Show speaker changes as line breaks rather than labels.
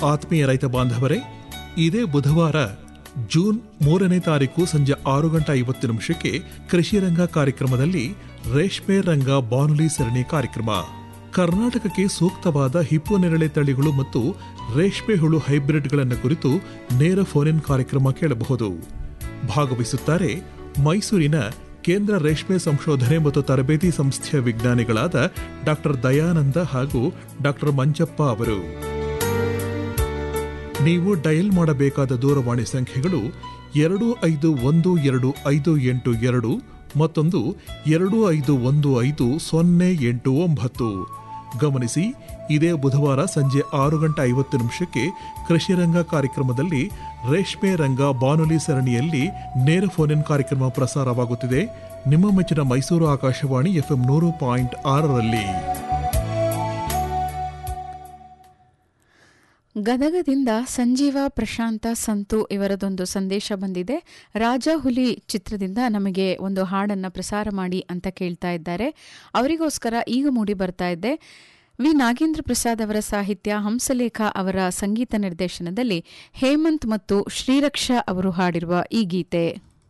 ಆತ್ಮೀಯ ರೈತ ಬಾಂಧವರೇ ಇದೇ ಬುಧವಾರ ಜೂನ್ ಮೂರನೇ ತಾರೀಕು ಸಂಜೆ ಆರು ಗಂಟೆ ಐವತ್ತು ನಿಮಿಷಕ್ಕೆ ಕೃಷಿ ರಂಗ ಕಾರ್ಯಕ್ರಮದಲ್ಲಿ ರೇಷ್ಮೆ ರಂಗ ಬಾನುಲಿ ಸರಣಿ ಕಾರ್ಯಕ್ರಮ ಕರ್ನಾಟಕಕ್ಕೆ ಸೂಕ್ತವಾದ ಹಿಪ್ಪು ನೆರಳೆ ತಳಿಗಳು ಮತ್ತು ರೇಷ್ಮೆ ಹುಳು ಹೈಬ್ರಿಡ್ಗಳನ್ನು ಕುರಿತು ನೇರ ಫೋನ್ ಇನ್ ಕಾರ್ಯಕ್ರಮ ಕೇಳಬಹುದು ಭಾಗವಹಿಸುತ್ತಾರೆ ಮೈಸೂರಿನ ಕೇಂದ್ರ ರೇಷ್ಮೆ ಸಂಶೋಧನೆ ಮತ್ತು ತರಬೇತಿ ಸಂಸ್ಥೆಯ ವಿಜ್ಞಾನಿಗಳಾದ ಡಾಕ್ಟರ್ ದಯಾನಂದ ಹಾಗೂ ಡಾಕ್ಟರ್ ಮಂಜಪ್ಪ ಅವರು ನೀವು ಡಯಲ್ ಮಾಡಬೇಕಾದ ದೂರವಾಣಿ ಸಂಖ್ಯೆಗಳು ಎರಡು ಐದು ಒಂದು ಎರಡು ಐದು ಎಂಟು ಎರಡು ಮತ್ತೊಂದು ಎರಡು ಐದು ಒಂದು ಐದು ಸೊನ್ನೆ ಎಂಟು ಒಂಬತ್ತು ಗಮನಿಸಿ ಇದೇ ಬುಧವಾರ ಸಂಜೆ ಆರು ಗಂಟೆ ಐವತ್ತು ನಿಮಿಷಕ್ಕೆ ಕೃಷಿ ರಂಗ ಕಾರ್ಯಕ್ರಮದಲ್ಲಿ ರೇಷ್ಮೆ ರಂಗ ಬಾನುಲಿ ಸರಣಿಯಲ್ಲಿ ನೇರ ಫೋನ್ ಇನ್ ಕಾರ್ಯಕ್ರಮ ಪ್ರಸಾರವಾಗುತ್ತಿದೆ ನಿಮ್ಮ ಮೆಚ್ಚಿನ ಮೈಸೂರು ಆಕಾಶವಾಣಿ ಎಫ್ಎಂ ನೂರು ಪಾಯಿಂಟ್ ಆರರಲ್ಲಿ
ಗದಗದಿಂದ ಸಂಜೀವ ಪ್ರಶಾಂತ ಸಂತು ಇವರದೊಂದು ಸಂದೇಶ ಬಂದಿದೆ ರಾಜ ಹುಲಿ ಚಿತ್ರದಿಂದ ನಮಗೆ ಒಂದು ಹಾಡನ್ನು ಪ್ರಸಾರ ಮಾಡಿ ಅಂತ ಕೇಳ್ತಾ ಇದ್ದಾರೆ ಅವರಿಗೋಸ್ಕರ ಈಗ ಮೂಡಿ ಬರ್ತಾ ಇದ್ದೆ ವಿ ನಾಗೇಂದ್ರ ಪ್ರಸಾದ್ ಅವರ ಸಾಹಿತ್ಯ ಹಂಸಲೇಖ ಅವರ ಸಂಗೀತ ನಿರ್ದೇಶನದಲ್ಲಿ ಹೇಮಂತ್ ಮತ್ತು ಶ್ರೀರಕ್ಷಾ ಅವರು ಹಾಡಿರುವ ಈ ಗೀತೆ